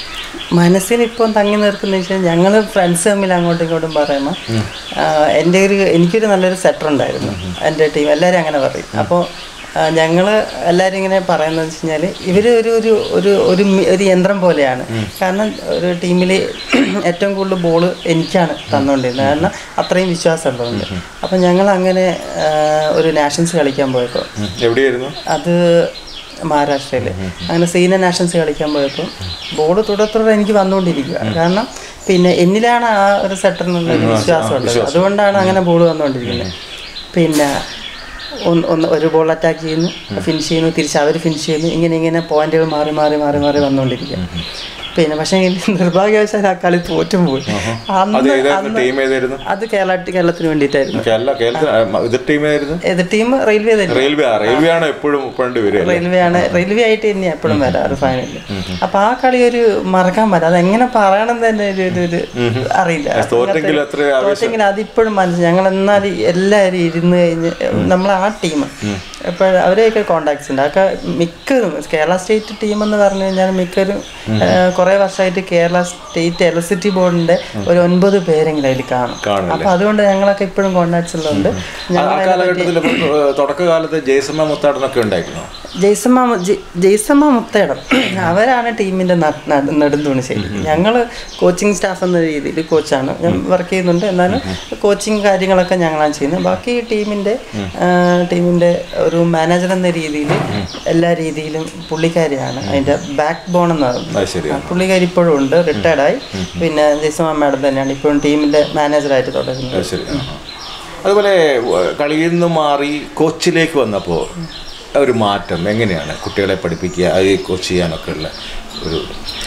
മനസ്സിൽ ഇപ്പം തങ്ങി നിൽക്കുന്ന വെച്ചാൽ ഞങ്ങൾ ഫ്രണ്ട്സ് തമ്മിൽ അങ്ങോട്ടും ഇങ്ങോട്ടും പറയുമ്പോൾ എൻ്റെ ഒരു എനിക്കൊരു നല്ലൊരു സെറ്റർ ഉണ്ടായിരുന്നു എൻ്റെ ടീം എല്ലാവരും അങ്ങനെ പറയും അപ്പോൾ ഞങ്ങൾ എല്ലാവരും ഇങ്ങനെ പറയുന്നത് വെച്ച് കഴിഞ്ഞാൽ ഇവർ ഒരു ഒരു ഒരു ഒരു മി- ഒരു യന്ത്രം പോലെയാണ് കാരണം ഒരു ടീമിൽ ഏറ്റവും കൂടുതൽ ബോൾ എനിക്കാണ് തന്നുകൊണ്ടിരുന്നത് കാരണം അത്രയും വിശ്വാസം ഉള്ളതുകൊണ്ട് അപ്പം ഞങ്ങൾ അങ്ങനെ ആ, ഒരു നാഷൻസ് കളിക്കാൻ പോയപ്പോൾ ഉം. എവിടെയായിരുന്നു അത് മഹാരാഷ്ട്രയിൽ അങ്ങനെ സീനിയർ നാഷൻസ് കളിക്കാൻ പോയപ്പോൾ ബോൾ തുടരെ തുടരെ എനിക്ക് വന്നുകൊണ്ടിരിക്കുക കാരണം പിന്നെ എന്നിലാണ് ആ ഒരു സെറ്ററിനുള്ള ഒരു വിശ്വാസം ഉള്ളത് അതുകൊണ്ടാണ് അങ്ങനെ ബോൾ വന്നുകൊണ്ടിരിക്കുന്നത് പിന്നെ ഒന്ന് ഒന്ന് ഒരു ബോൾ അറ്റാക്ക് ചെയ്യുന്നു ഫിനിഷ് ചെയ്യുന്നു തിരിച്ച് അവർ ഫിനിഷ് ചെയ്യുന്നു ഇങ്ങനെ ഇങ്ങനെ പോയിന്റുകൾ മാറി മാറി മാറി മാറി വന്നുകൊണ്ടിരിക്കുക പിന്നെ പക്ഷേ നിർഭാഗ്യവശാൽ ആ കളി തോറ്റും പോയി അത് അന്ന് ഏതായിരുന്നു അന്ന് ടീം ഏതായിരുന്നു അത് കേരള കേരളത്തിന് വേണ്ടിയിട്ടായിരുന്നു കേരള കേരളത്തിൽ ആ, ഇത് ടീം ഏതായിരുന്നു എതിർ ടീം റെയിൽവേ തന്നെ റെയിൽവേ ആ റെയിൽവേ ആണ് എപ്പോഴും പണ്ട് വരിക റെയിൽവേ ആണ് റെയിൽവേ ആയിട്ട് തന്നെ എപ്പോഴും വരാറ് ഫൈനലിൽ അപ്പൊ ആ കളി ഒരു മറക്കാൻ പറ്റാം അതെങ്ങനെ പറയണം തന്നെ ഒരു ഒരു- ഒരു അറിയില്ല തോറ്റെങ്കിലും അത്ര ആവേശം തോറ്റെങ്കിൽ അതിപ്പോഴും മനസ്സിൽ ഞങ്ങൾ എന്നാലും എല്ലാവരും ഇരുന്ന് കഴിഞ്ഞ് നമ്മൾ ആ ടീം എപ്പോഴും അവരെയൊക്കെ കോണ്ടാക്ട്സ് ഉണ്ട് അതൊക്കെ മിക്കതും കേരള സ്റ്റേറ്റ് ടീം എന്ന് പറഞ്ഞു കഴിഞ്ഞാൽ മിക്കവരും കുറെ വർഷമായിട്ട് കേരള സ്റ്റേറ്റ് ഇലക്ട്രിസിറ്റി ബോർഡിന്റെ ഒരു ഒൻപത് പേരെങ്കിലും അതിൽ കാണും കാണും അപ്പൊ അതുകൊണ്ട് ഞങ്ങളൊക്കെ ഇപ്പോഴും കോണ്ടാക്ട്സ് ഉള്ളതുകൊണ്ട് ആ ആ കാലഘട്ടത്തിൽ ഇപ്പം, ഏ, തുടക്കകാലത്ത് ജയ്സമ്മ മുത്താടനൊക്കെ ഉണ്ടായിരുന്നു ജയ്സമ്മ മു- ജെ- ജയ്സമ്മ മുത്തേടം അവരാണ് ടീമിന്റെ ന- ന- നെടുന്തൂണ് ശരി ഞങ്ങൾ കോച്ചിങ് സ്റ്റാഫ് എന്ന രീതിയിൽ കോച്ചാണ് ഞാൻ വർക്ക് ചെയ്യുന്നുണ്ട് എന്നാലും കോച്ചിങ് കാര്യങ്ങളൊക്കെ ഞങ്ങളാണ് ചെയ്യുന്നത് ബാക്കി ടീമിന്റെ ആ, ടീമിന്റെ ഒരു മാനേജർ എന്ന രീതിയിൽ എല്ലാ രീതിയിലും പുള്ളിക്കാരിയാണ് അതിന്റെ ബാക്ക് ബോൺ എന്ന് പറയുന്നത് അത് ശരി ആ, പുള്ളിക്കാരി ഇപ്പോഴും ഉണ്ട് റിട്ടയർഡായി പിന്നെ ജയ്സമ്മ മാഡം തന്നെയാണ് ഇപ്പോഴും ടീമിന്റെ മാനേജറായിട്ട് തുടരുന്നത് അത് ശരി ആ, ആ. അതുപോലെ ഏ, കളിയിൽ നിന്ന് മാറി കോച്ചിലേക്ക് വന്നപ്പോൾ ഒരു മാറ്റം എങ്ങനെയാണ് കുട്ടികളെ പഠിപ്പിക്കുക അത് കോച്ച് ചെയ്യാനൊക്കെ ഉള്ള ഒരു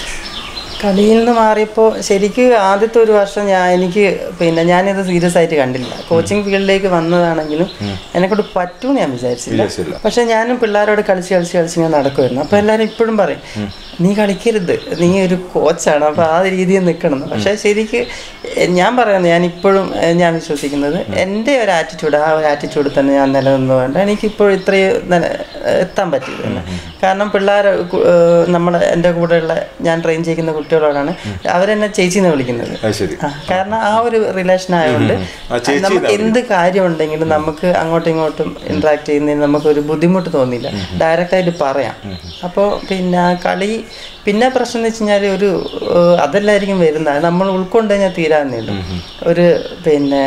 കളിയിൽ നിന്ന് മാറിയപ്പോൾ ശരിക്കും ആദ്യത്തെ ഒരു വർഷം ഞാൻ എനിക്ക് പിന്നെ ഞാനിത് സീരിയസ് ആയിട്ട് കണ്ടില്ല കോച്ചിങ് ഫീൽഡിലേക്ക് വന്നതാണെങ്കിലും എന്നെക്കൊണ്ട് പറ്റുമെന്ന് ഞാൻ വിചാരിച്ചില്ല വിചാരിച്ചില്ല. പക്ഷെ ഞാനും പിള്ളേരോട് കളിച്ച് കളിച്ച് കളിച്ച് ഇങ്ങനെ നടക്കുമായിരുന്നു അപ്പോൾ എല്ലാവരും ഇപ്പോഴും പറയും നീ കളിക്കരുത് നീ ഒരു കോച്ചാണ് അപ്പോൾ ആ രീതിയിൽ നിൽക്കണം എന്ന്." പക്ഷേ ശരിക്ക് എ- ഞാൻ പറയുന്നത് ഞാൻ ഇപ്പോഴും എ, ഞാൻ വിശ്വസിക്കുന്നത് എൻ്റെ ഒരു ആറ്റിറ്റ്യൂഡ് ആ ഒരു ആറ്റിറ്റ്യൂഡ് തന്നെ ഞാൻ നിലനിന്ന് വേണ്ട എനിക്കിപ്പോൾ ഇത്രയും നില- എത്താൻ പറ്റിയത് തന്നെ കാരണം പിള്ളേർ നമ്മൾ എൻ്റെ കൂടെയുള്ള ഞാൻ ട്രെയിൻ ചെയ്യുന്ന കുട്ടികളോടാണ് അവരെന്നെ ചേച്ചിന്ന് വിളിക്കുന്നത് അത് ശരി ആ, കാരണം ആ ഒരു റിലേഷൻ ആയതുകൊണ്ട് ആ, ചേച്ചി നമുക്ക് എന്ത് കാര്യം ഉണ്ടെങ്കിലും നമുക്ക് അങ്ങോട്ടും ഇങ്ങോട്ടും ഇന്ററാക്ട് ചെയ്യുന്നതിന് നമുക്കൊരു ബുദ്ധിമുട്ട് തോന്നില്ല ഡയറക്റ്റ് ആയിട്ട് പറയാം അപ്പോൾ പിന്നെ കളി പിന്നെ പ്രശ്നം എന്ന് വെച്ച് കഴിഞ്ഞാൽ ഒരു ഏഹ്, അതല്ലായിരിക്കും വരുന്നത് നമ്മൾ ഉൾക്കൊണ്ട് കഴിഞ്ഞാൽ തീരാന്നേ ഉള്ളൂ ഒരു പിന്നെ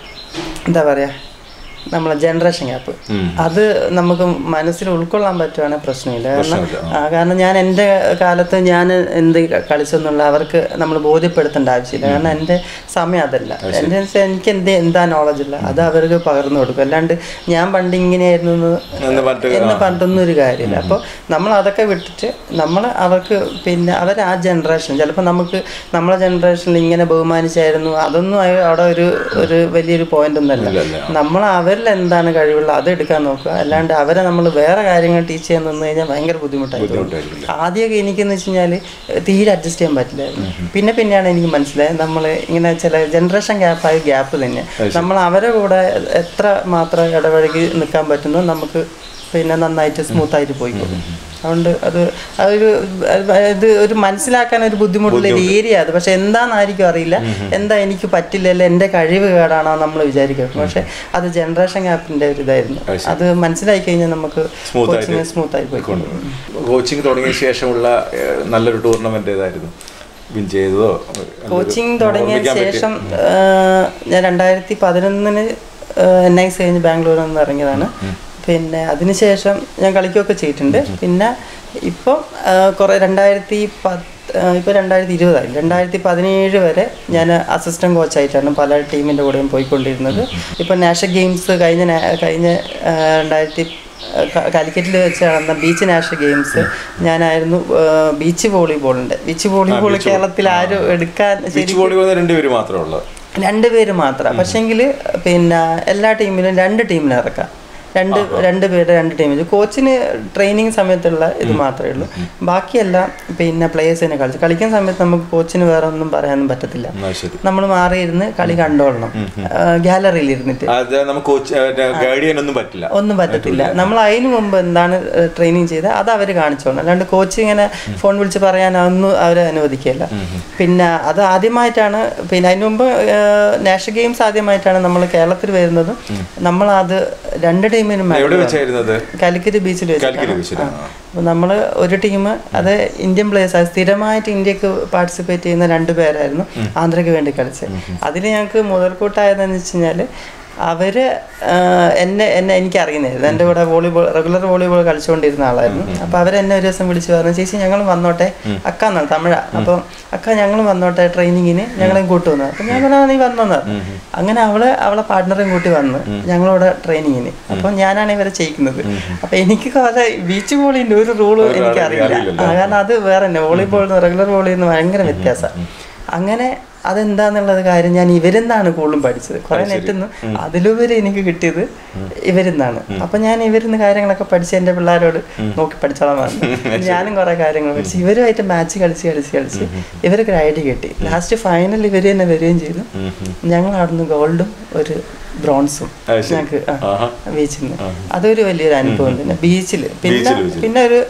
എന്താ പറയുക നമ്മളെ ജനറേഷൻ ഗ്യാപ്പ് അത് നമുക്ക് മനസ്സിൽ ഉൾക്കൊള്ളാൻ പറ്റുവാണെങ്കിൽ പ്രശ്നമില്ല കാരണം പ്രശ്നമില്ല, ആ, കാരണം ഞാൻ എൻ്റെ കാലത്ത് ഞാൻ എന്ത് കളിച്ചെന്നുള്ള അവർക്ക് നമ്മൾ ബോധ്യപ്പെടുത്തേണ്ട ആവശ്യമില്ല കാരണം എൻ്റെ സമയം അതല്ല എൻ്റെ വെച്ചാൽ എനിക്ക് എന്ത് എന്താ നോളജ് ഇല്ല അത് അവർക്ക് പകർന്നു കൊടുക്കും അല്ലാണ്ട് ഞാൻ പണ്ട് ഇങ്ങനെയായിരുന്നു എന്ന് എന്ന് പറഞ്ഞിട്ട് എന്ന് പറഞ്ഞിട്ടൊന്നും ഒരു കാര്യമില്ല അപ്പോൾ നമ്മൾ അതൊക്കെ വിട്ടിട്ട് നമ്മൾ അവർക്ക് പിന്നെ അവർ ആ ജനറേഷൻ ചിലപ്പോൾ നമുക്ക് നമ്മളെ ജനറേഷനിൽ ഇങ്ങനെ ബഹുമാനിച്ചായിരുന്നു അതൊന്നും അയ- അവിടെ ഒരു ഒരു വലിയൊരു പോയിന്റ് ഒന്നല്ല ഇല്ലല്ല. നമ്മൾ അവരിൽ എന്താണ് കഴിവുള്ളത് അത് എടുക്കാൻ നോക്കുക അല്ലാണ്ട് അവരെ നമ്മൾ വേറെ കാര്യങ്ങൾ ടീച്ച് ചെയ്യാൻ നിന്ന് കഴിഞ്ഞാൽ ഭയങ്കര ബുദ്ധിമുട്ടായി തോന്നും. ബുദ്ധിമുട്ടായിരിക്കില്ല ആദ്യമൊക്കെ എനിക്കെന്ന് വെച്ച് കഴിഞ്ഞാൽ തീരെ അഡ്ജസ്റ്റ് ചെയ്യാൻ പറ്റില്ലായിരുന്നു പിന്നെ പിന്നെയാണ് എനിക്ക് മനസ്സിലായത് നമ്മൾ ഇങ്ങനെ ചില ജനറേഷൻ ഗ്യാപ്പായ ഗ്യാപ്പ് തന്നെ നമ്മൾ അവരെ കൂടെ എത്ര മാത്രം ഇടപഴകി നിൽക്കാൻ പറ്റുന്നോ നമുക്ക് പിന്നെ നന്നായിട്ട് സ്മൂത്തായിട്ട് പോയിക്കോളും അതുകൊണ്ട് അത് അതൊരു ഇത് ഒരു മനസ്സിലാക്കാൻ ഒരു ബുദ്ധിമുട്ടുള്ള ഒരു ഏരിയ അത് പക്ഷെ എന്താണെന്നായിരിക്കും അറിയില്ല എന്താ എനിക്ക് പറ്റില്ലല്ലോ എൻ്റെ കഴിവ് കേടാണോ നമ്മൾ വിചാരിക്കും പക്ഷെ അത് ജനറേഷൻ ഗ്യാപ്പിൻ്റെ ഒരു ഇതായിരുന്നു അത് മനസ്സിലാക്കി കഴിഞ്ഞാൽ നമുക്ക് Smooth ആയിട്ട് കോച്ചിങ് സ്മൂത്തായി പോയിക്കോളും കോച്ചിങ് തുടങ്ങിയ ശേഷമുള്ള ഏഹ്, നല്ലൊരു ടൂർണമെന്റ് ഏതായിരുന്നു വിൻ ചെയ്തതോ കോച്ചിങ് തുടങ്ങിയ ശേഷം ആ, ഞാൻ രണ്ടായിരത്തി പതിനൊന്നിന് എൻ ഐ സി കഴിഞ്ഞ് ബാംഗ്ലൂരിൽ നിന്ന് ഇറങ്ങിയതാണ് പിന്നെ അതിനുശേഷം ഞാൻ കളിക്കുകയൊക്കെ ചെയ്തിട്ടുണ്ട് പിന്നെ ഇപ്പം ആ, കുറേ രണ്ടായിരത്തി പത്ത് ഇപ്പോൾ രണ്ടായിരത്തി ഇരുപതായി രണ്ടായിരത്തി പതിനേഴ് വരെ ഞാൻ അസിസ്റ്റൻറ്റ് കോച്ചായിട്ടാണ് പല ടീമിൻ്റെ കൂടെയും പോയിക്കൊണ്ടിരുന്നത് ഇപ്പം നാഷണൽ ഗെയിംസ് കഴിഞ്ഞ നാ- കഴിഞ്ഞ ആ, രണ്ടായിരത്തി കാലിക്കറ്റിൽ വെച്ച് നടന്ന ബീച്ച് നാഷണൽ ഗെയിംസ് ഞാനായിരുന്നു ആ, ബീച്ച് വോളിബോളിൻ്റെ ബീച്ച് വോളിബോൾ കേരളത്തിൽ ആരും എടുക്കാൻ ബീച്ച് വോളിബോൾ രണ്ടുപേര് മാത്രമേ ഉള്ളൂ രണ്ട് പേര് മാത്രം പക്ഷെങ്കിൽ പിന്നെ എല്ലാ ടീമിലും രണ്ട് ടീമിനെ ഇറക്കാം രണ്ട് രണ്ട് പേരുടെ രണ്ട് ടീമിൽ കോച്ചിന് ട്രെയിനിങ് സമയത്തുള്ള ഇത് മാത്രമേ ഉള്ളൂ ബാക്കിയെല്ലാം പിന്നെ പ്ലേയേഴ്സിനെ കളിച്ച് കളിക്കുന്ന സമയത്ത് നമുക്ക് കോച്ചിന് വേറെ ഒന്നും പറയാനൊന്നും പറ്റത്തില്ല എന്നാ ശരി നമ്മൾ മാറിയിരുന്ന് കളി കണ്ടോളണം ഗാലറിയിൽ ഇരുന്നിട്ട് അത് നമുക്ക് കോച്ച് ഗൈഡ് ചെയ്യാനൊന്നും പറ്റില്ല ഒന്നും പറ്റത്തില്ല നമ്മൾ അതിന് മുമ്പ് എന്താണ് ട്രെയിനിങ് ചെയ്തത് അത് അവർ കാണിച്ചോണം അല്ലാണ്ട് കോച്ച് ഇങ്ങനെ ഫോൺ വിളിച്ച് പറയാനൊന്നും അവർ അനുവദിക്കില്ല പിന്നെ അത് ആദ്യമായിട്ടാണ് പിന്നെ അതിന് മുമ്പ് നാഷണൽ ഗെയിംസ് ആദ്യമായിട്ടാണ് നമ്മൾ കേരളത്തിൽ വരുന്നതും നമ്മൾ അത് രണ്ട് ടീമിനും എവിടെ വെച്ചായിരുന്നത് കാലിക്കറ്റ് ബീച്ചിൽ കാലിക്കറ്റ് വെച്ചിട്ടാണ് ബീച്ചിലാണ്. ആ. അപ്പോൾ നമ്മൾ ഒരു ടീം അത് ഇന്ത്യൻ പ്ലേയേഴ്സ് സ്ഥിരമായിട്ട് ഇന്ത്യക്ക് പാർട്ടിസിപ്പേറ്റ് ചെയ്യുന്ന രണ്ട് പേരായിരുന്നു ആന്ധ്രയ്ക്ക് വേണ്ടി കളിച്ചത് അതിൽ ഞങ്ങൾക്ക് മുതൽക്കൂട്ടായതെന്ന് വെച്ച് കഴിഞ്ഞാൽ അവര് ആ, എന്നെ എന്നെ എനിക്ക് അറിയുന്നായിരുന്നു എൻ്റെ കൂടെ വോളിബോൾ റെഗുലർ വോളിബോൾ കളിച്ചുകൊണ്ടിരുന്ന ആളായിരുന്നു അപ്പോൾ അവരെന്നെ ഒരു ദിവസം വിളിച്ച് പറഞ്ഞു ചേച്ചി ഞങ്ങൾ വന്നോട്ടെ അക്ക എന്നാണ് തമിഴ അപ്പോൾ അക്ക ഞങ്ങളും വന്നോട്ടെ ട്രെയിനിങ്ങിന് ഞങ്ങളെയും കൂട്ടുവന്നു അപ്പം ഞാൻ പറഞ്ഞു "ആ, നീ വന്നോന്ന് പറഞ്ഞു. അങ്ങനെ അവള് അവളെ പാർട്ട്ണറും കൂട്ടി വന്ന് ഞങ്ങളോട് ട്രെയിനിങ്ങിന് അപ്പം ഞാനാണ് ഇവരെ ചെയ്യിക്കുന്നത് അപ്പൊ എനിക്ക് അത് ബീച്ച് വോളിന്റെ ഒരു റൂളും ഒരു എനിക്ക് അറിയില്ല, അറിയില്ല അറിയില്ലല്ലോ. ആ, കാരണം അത് വേറെ തന്നെ വോളിബോൾ റെഗുലർ വോളിയിൽ നിന്ന് ഭയങ്കര വ്യത്യാസം അങ്ങനെ അതെന്താന്നുള്ളത് കാര്യം ഞാൻ ഇവരിന്നാണ് കൂടുതലും പഠിച്ചത് കുറെ നെറ്റുന്നു അതിലുപരി എനിക്ക് കിട്ടിയത് ഇവരിന്നാണ് അപ്പൊ ഞാൻ ഇവരിന്ന് കാര്യങ്ങളൊക്കെ പഠിച്ച് എന്റെ പിള്ളേരോട് നോക്കി പഠിച്ചോളാൻ പറഞ്ഞു ഞാനും കുറെ കാര്യങ്ങൾ പഠിച്ചു ഇവരുമായിട്ട് മാച്ച് കളിച്ച് കളിച്ച് കളിച്ച് ഇവർക്ക് ഒരു ഐഡിയ കിട്ടി ലാസ്റ്റ് ഫൈനൽ ഇവര് തന്നെ വരികയും ചെയ്തു ഞങ്ങൾ അവിടുന്ന് ഗോൾഡും ഒരു ബ്രോൺസും അത് ശരി. ഞങ്ങൾക്ക് ആഹാ. ബീച്ചിൽ നിന്ന് അതൊരു വലിയൊരു അനുഭവം തന്നെ ബീച്ചിൽ പിന്നെ ബീച്ചില് വെച്ചിട്ട്. പിന്നെ ഒരു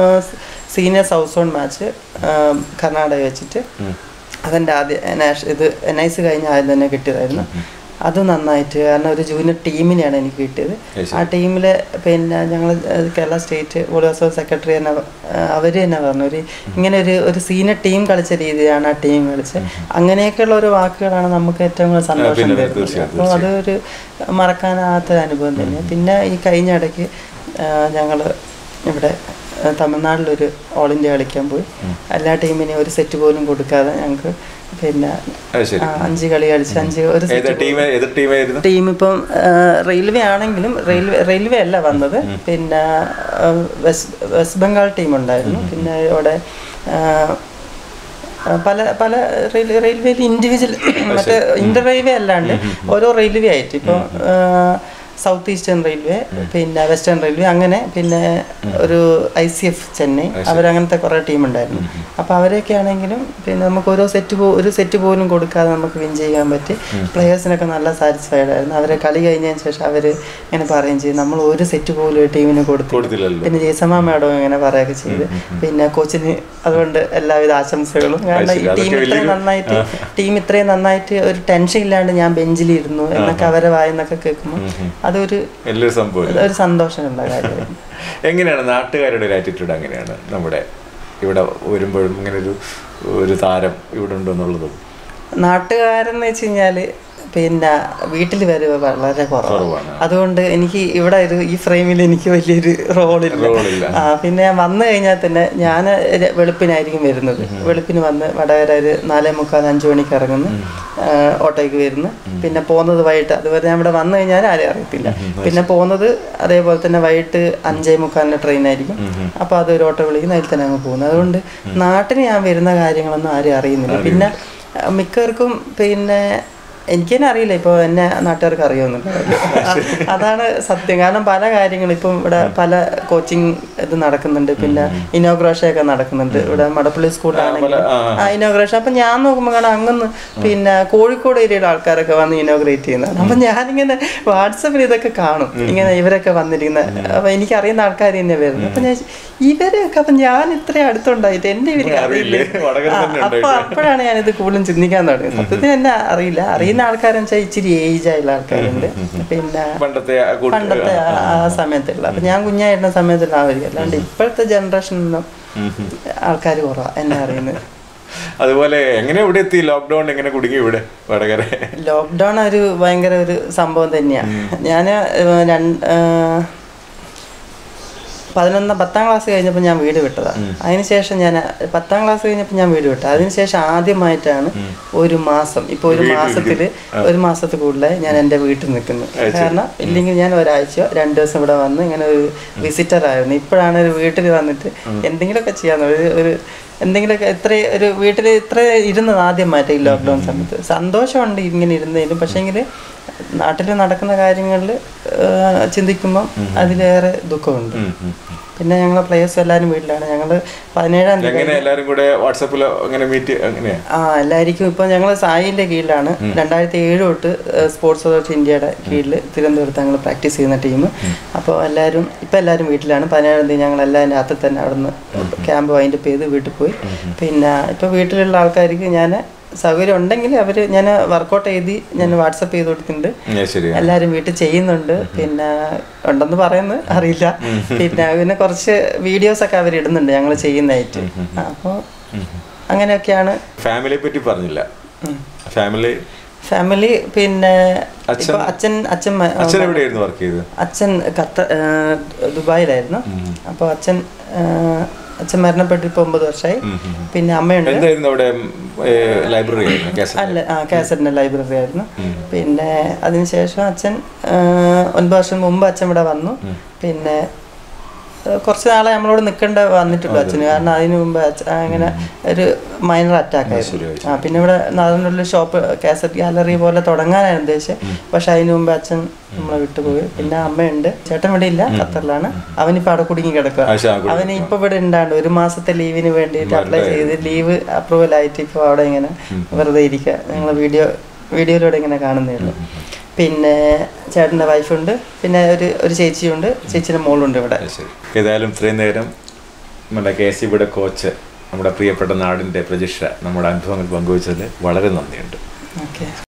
senior south zone match Karnataka വെച്ചിട്ട് അതെൻ്റെ ആദ്യ നാഷ ഇത് എൻ ഐ സി കഴിഞ്ഞ ആദ്യം തന്നെ കിട്ടിയതായിരുന്നു അത് നന്നായിട്ട് കാരണം ഒരു ജൂനിയർ ടീമിനെയാണ് എനിക്ക് കിട്ടിയത് അത് ആ ടീമിൽ പിന്നെ ഞങ്ങൾ കേരള സ്റ്റേറ്റ് വോളിബോൾ സെക്രട്ടറി തന്നെ അവർ തന്നെ പറഞ്ഞു ഒരു ഇങ്ങനെ ഒരു ഒരു സീനിയർ ടീം കളിച്ച രീതിയാണ് ആ ടീം കളിച്ചത് അങ്ങനെയൊക്കെയുള്ള ഒരു വാക്കുകളാണ് നമുക്ക് ഏറ്റവും കൂടുതൽ സന്തോഷം പിന്നെ തരുന്നത് തീർച്ചയായും, അപ്പോൾ അതൊരു മറക്കാനാകാത്ത അനുഭവം തന്നെയാണ് പിന്നെ ഈ കഴിഞ്ഞ ഇടയ്ക്ക് ഞങ്ങൾ ഇവിടെ ഏഹ്, തമിഴ്നാട്ടിലൊരു ഓൾ ഇന്ത്യ കളിക്കാൻ പോയി എല്ലാ ടീമിനെയും ഒരു സെറ്റ് പോലും കൊടുക്കാതെ ഞങ്ങൾക്ക് പിന്നെ അത് ശരി ആ, അഞ്ച് കളി കളിച്ച് അഞ്ച് ഒരു ഏത് സെറ്റ് ടീം ഏത് ടീമായിരുന്നു ടീം ഇപ്പം റെയിൽവേ ആണെങ്കിലും റെയിൽവേ റെയിൽവേ അല്ല വന്നത് പിന്നെ ആ, വെസ്റ്റ് വെസ്റ്റ് ബംഗാൾ ടീം ഉണ്ടായിരുന്നു പിന്നെ അവിടെ ആ, ആ, പല പല റെയിൽ റെയിൽവേയിൽ ഇൻഡിവിജ്വൽ മറ്റേ ഇന്റർ റെയിൽവേ അല്ലാണ്ട് ഓരോ റെയിൽവേ ആയിട്ട് ഇപ്പോൾ സൗത്ത് ഈസ്റ്റേൺ റെയിൽവേ പിന്നെ വെസ്റ്റേൺ റെയിൽവേ അങ്ങനെ പിന്നെ ഒരു ഐ സി എഫ് ചെന്നൈ അവരങ്ങനത്തെ കുറേ ടീം ഉണ്ടായിരുന്നു അപ്പോൾ അവരൊക്കെ ആണെങ്കിലും പിന്നെ നമുക്ക് ഓരോ സെറ്റ് പോ ഒരു സെറ്റ് പോലും കൊടുക്കാതെ നമുക്ക് വിൻ ചെയ്യാൻ പറ്റി പ്ലെയേഴ്സിനൊക്കെ നല്ല സാറ്റിസ്ഫൈഡ് ആയിരുന്നു അവരെ കളി കഴിഞ്ഞതിന് ശേഷം അവർ ഇങ്ങനെ പറയുകയും ചെയ്തു നമ്മൾ ഒരു സെറ്റ് പോലും ഒരു ടീമിന് കൊടുത്തു കൊടുത്തില്ലല്ലോ പിന്നെ ജയസമ്മ മാഡം ഇങ്ങനെ പറയുകയൊക്കെ ചെയ്ത് പിന്നെ കോച്ചിന് അതുകൊണ്ട് എല്ലാവിധ ആശംസകളും കാരണം ഈ അതൊക്കെ ടീം ഇത്രയും വലിയൊരു- നന്നായിട്ട് ടീം ഇത്രയും നന്നായിട്ട് ഒരു ടെൻഷൻ ഇല്ലാണ്ട് ഞാൻ ബെഞ്ചിലിരുന്നു എന്നൊക്കെ അവരെ വായെന്നൊക്കെ കേൾക്കുമ്പോൾ അതൊരു വലിയൊരു സംഭവം ഒരു സന്തോഷമുള്ള കാര്യമായിരുന്നു എങ്ങനെയാണ് നാട്ടുകാരുടെ ഒരു ആറ്റിറ്റ്യൂഡ് എങ്ങനെയാണ് നമ്മുടെ ഇവിടെ വരുമ്പോഴും ഇങ്ങനെ ഒരു ഒരു താരം ഇവിടെ ഉണ്ടോ എന്നുള്ളതും നാട്ടുകാരെന്ന് വെച്ച് കഴിഞ്ഞാല് പിന്നെ വീട്ടിൽ വരവ് വളരെ കുറവാണ് കുറവാണ്. അതുകൊണ്ട് എനിക്ക് ഇവിടെ ഒരു ഈ ഫ്രെയിമിൽ എനിക്ക് വലിയൊരു റോളില്ല റോളില്ല. ആ പിന്നെ ഞാൻ വന്നു കഴിഞ്ഞാൽ തന്നെ ഞാൻ വെളുപ്പിനായിരിക്കും വരുന്നത് വെളുപ്പിന് വന്ന് വടകര ഒരു നാലേ മുക്കാൽ അഞ്ച് മണിക്ക് ഇറങ്ങുന്നു ആ, ഓട്ടോയ്ക്ക് വരുന്നു പിന്നെ പോകുന്നത് വൈകിട്ട് അതുവരെ ഞാൻ ഇവിടെ വന്നു കഴിഞ്ഞാൽ ആരെയും അറിയത്തില്ല പിന്നെ പോകുന്നത് അതേപോലെ തന്നെ വൈകിട്ട് അഞ്ചേ മുക്കാലിൻ്റെ ട്രെയിനായിരിക്കും അപ്പോൾ അതൊരു ഓട്ടോ വിളിക്കുന്ന അതിൽ തന്നെ അങ്ങ് പോകുന്നു അതുകൊണ്ട് നാട്ടിന് ഞാൻ വരുന്ന കാര്യങ്ങളൊന്നും ആരും അറിയുന്നില്ല പിന്നെ ആ, മിക്കവർക്കും പിന്നെ എനിക്ക് തന്നെ അറിയില്ല ഇപ്പോൾ എന്നെ നാട്ടുകാർക്ക് അറിയുമെന്നില്ല അതാണ് സത്യം കാരണം പല കാര്യങ്ങളും ഇപ്പം ഇവിടെ പല കോച്ചിങ് ഇത് നടക്കുന്നുണ്ട് പിന്നെ ഇനോഗ്രേഷൻ ഒക്കെ നടക്കുന്നുണ്ട് ഇവിടെ മടപ്പള്ളി സ്കൂളിലാണെങ്കിൽ പല- ആ, ആ ഇനോഗ്രേഷൻ അപ്പം ഞാൻ നോക്കുമ്പോൾ കാണാം അങ്ങന്ന് പിന്നെ കോഴിക്കോട് ഏരിയയുടെ ആൾക്കാരൊക്കെ വന്ന് ഇനോഗ്രേറ്റ് ചെയ്യുന്നതാണ് അപ്പം ഞാനിങ്ങനെ വാട്സപ്പിൽ ഇതൊക്കെ കാണും ഇങ്ങനെ ഇവരൊക്കെ വന്നിരിക്കുന്ന അപ്പം എനിക്കറിയുന്ന ആൾക്കാർ തന്നെ വരുന്നത് അപ്പം ഞാൻ ഇവരെയൊക്കെ അപ്പം ഞാൻ ഇത്രയും അടുത്തുണ്ടായിട്ട് എൻ്റെ ഇവർക്ക് അറിയില്ലേ? അറിയില്ലേ വടകര തന്നെ ആ, അപ്പൊ അപ്പോഴാണ് ഞാനിത് കൂടുതലും ചിന്തിക്കാൻ തുടങ്ങിയത് സത്യത്തിൽ എന്നെ അറിയില്ല അറിയുന്ന ആൾക്കാരെന്ന് വെച്ചാൽ ഇച്ചിരി ഏജ് ആയുള്ള ആൾക്കാരുണ്ട് പിന്നെ പണ്ടത്തെ ആ കൂട്ട് പണ്ടത്തെ ആ- ആ സമയത്തുള്ള അപ്പൊ ഞാൻ കുഞ്ഞായിരുന്ന സമയത്തുള്ള ആവരിക അല്ലാണ്ട് ഇപ്പോഴത്തെ ജനറേഷനൊന്നും ആൾക്കാർ കുറവാ എന്നെ അറിയുന്നത് അതുപോലെ എങ്ങനെ ഇവിടെ എത്തി ലോക്ക്ഡൌൺ എങ്ങനെ കുടുങ്ങി ഇവിടെ വടകര ലോക്ക്ഡൗൺ ഒരു ഭയങ്കര ഒരു സംഭവം തന്നെയാണ് ഞാൻ രണ്ട് പതിനൊന്നാം പത്താം ക്ലാസ് കഴിഞ്ഞപ്പോൾ ഞാൻ വീട് വിട്ടതാണ് അതിനുശേഷം ഞാൻ പത്താം ക്ലാസ് കഴിഞ്ഞപ്പോൾ ഞാൻ വീട് വിട്ടു അതിനുശേഷം ആദ്യമായിട്ടാണ് ഒരു മാസം ഇപ്പോൾ ഒരു മാസത്തിൽ ഒരു മാസത്തിൽ കൂടുതലായി ഞാൻ എൻ്റെ വീട്ടിൽ നിൽക്കുന്നത് കാരണം ഇല്ലെങ്കിൽ ഞാൻ ഒരാഴ്ചയോ രണ്ട് ദിവസം ഇവിടെ വന്ന് ഇങ്ങനെ ഒരു വിസിറ്റർ ആയിരുന്നു ഇപ്പോഴാണ് ഒരു വീട്ടിൽ വന്നിട്ട് എന്തെങ്കിലുമൊക്കെ ചെയ്യാൻ ഒരു ഒരു എന്തെങ്കിലുമൊക്കെ ഇത്ര ഒരു വീട്ടിൽ ഇത്ര ഇരുന്നത് ആദ്യമായിട്ട് ഈ ലോക്ക്ഡൗൺ സമയത്ത് സന്തോഷമുണ്ട് ഇങ്ങനെ ഇരുന്നതിലും പക്ഷേങ്കിൽ നാട്ടിൽ നടക്കുന്ന കാര്യങ്ങളിൽ ചിന്തിക്കുമ്പം അതിലേറെ ദുഃഖമുണ്ട് പിന്നെ ഞങ്ങൾ പ്ലേയേഴ്സ് എല്ലാവരും വീട്ടിലാണ് ഞങ്ങൾ പതിനേഴാം തീയതി എങ്ങനെ എല്ലാരും കൂടെ വാട്സാപ്പിലോ അങ്ങനെ മീറ്റ് എങ്ങനെയാ ആ എല്ലാവർക്കും ഇപ്പോൾ ഞങ്ങൾ സായിൻ്റെ കീഴിലാണ് രണ്ടായിരത്തി ഏഴ് തൊട്ട് സ്പോർട്സ് അതോറിറ്റി ഇന്ത്യയുടെ കീഴിൽ തിരുവനന്തപുരത്ത് ഞങ്ങൾ പ്രാക്ടീസ് ചെയ്യുന്ന ടീം അപ്പോൾ എല്ലാവരും ഇപ്പോൾ എല്ലാവരും വീട്ടിലാണ് പതിനേഴാം തീയതി ഞങ്ങൾ എല്ലാവരും രാത്രി തന്നെ അവിടുന്ന് ക്യാമ്പ് വൈൻഡപ്പ് ചെയ്ത് വീട്ടിൽ പോയി പിന്നെ ഇപ്പോൾ വീട്ടിലുള്ള ആൾക്കാർക്ക് ഞാൻ സൗകര്യം ഉണ്ടെങ്കിൽ അവർ ഞാൻ വർക്കൗട്ട് എഴുതി ഞാൻ വാട്സപ്പ് ചെയ്ത് കൊടുത്തിട്ടുണ്ട് ഏ, ശരി എല്ലാവരും വീട്ടിൽ ചെയ്യുന്നുണ്ട് പിന്നെ ഉണ്ടെന്ന് പറയുന്നത് അറിയില്ല പിന്നെ പിന്നെ കുറച്ച് വീഡിയോസ് ഒക്കെ അവർ ഇടുന്നുണ്ട് ഞങ്ങൾ ചെയ്യുന്നതായിട്ട് അപ്പോൾ അങ്ങനെയൊക്കെയാണ് ഫാമിലിയെ പറ്റി പറഞ്ഞില്ല ഫാമിലി ഫാമിലി പിന്നെ അച്ഛൻ? ഇപ്പൊ അച്ഛൻ അച്ഛൻ മ- അച്ഛൻ എവിടെയായിരുന്നു വർക്ക് ചെയ്തത് അച്ഛൻ ഖത്ത ആ, ദുബായിലായിരുന്നു അപ്പോൾ അച്ഛൻ ആ, അച്ഛൻ മരണപ്പെട്ടിട്ട് ഇപ്പോൾ ഒമ്പത് വർഷമായി പിന്നെ അമ്മയുണ്ട് എന്തായിരുന്നു അവിടെ ലൈബ്രറി ആയിരുന്നു കേസറ്റ് അല്ല ആ കാസറ്റിൻ്റെ ലൈബ്രറി ആയിരുന്നു പിന്നെ അതിനുശേഷം അച്ഛൻ ആ, ഒൻപത് വർഷം മുമ്പ് അച്ഛൻ ഇവിടെ വന്നു പിന്നെ ആ, കുറച്ച് നാളെ നമ്മളോട് നിൽക്കേണ്ട വന്നിട്ടുള്ളൂ അച്ഛന് കാരണം അതിന് മുമ്പ് അച്ഛൻ അങ്ങനെ ഒരു മൈനർ അറ്റാക്ക് ആയിരുന്നു ആ പിന്നെ ഇവിടെ നാടിനുള്ള ഷോപ്പ് കാസറ്റ് ഗാലറി പോലെ തുടങ്ങാനായിരുന്നു ഉദ്ദേശിച്ചത് പക്ഷെ അതിന് മുമ്പ് അച്ഛൻ നമ്മളെ വിട്ടുപോയി പിന്നെ അമ്മയുണ്ട് ചേട്ടൻ ഇവിടെ ഇല്ല ഖത്തറിലാണ് അവനിപ്പോൾ അവിടെ കുടുങ്ങി കിടക്കുക ആ, ശാ, കുടുങ്ങി. അവന് ഇപ്പൊ ഇവിടെ ഉണ്ടാണ്ട് ഒരു മാസത്തെ ലീവിന് വേണ്ടിയിട്ട് അപ്ലൈ ചെയ്ത് ലീവ് അപ്രൂവൽ ആയിട്ട് ഇപ്പോൾ അവിടെ ഇങ്ങനെ വെറുതെ ഇരിക്കുക ഞങ്ങൾ വീഡിയോ വീഡിയോയിലൂടെ ഇങ്ങനെ കാണുന്നേ ഉള്ളൂ പിന്നെ ചേട്ടൻ്റെ വൈഫുണ്ട് പിന്നെ ഒരു ഒരു ചേച്ചിയുണ്ട് ചേച്ചിയുടെ മോളുണ്ട് ഇവിടെ ശരി ഏതായാലും ഇത്രയും നേരം നമ്മുടെ കെ എസ് ഇവിടെ കോച്ച് നമ്മുടെ പ്രിയപ്പെട്ട നാടിൻ്റെ പ്രജിഷ നമ്മുടെ അനുഭവങ്ങൾ പങ്കുവച്ചതിൽ വളരെ നന്ദിയുണ്ട് ഓക്കെ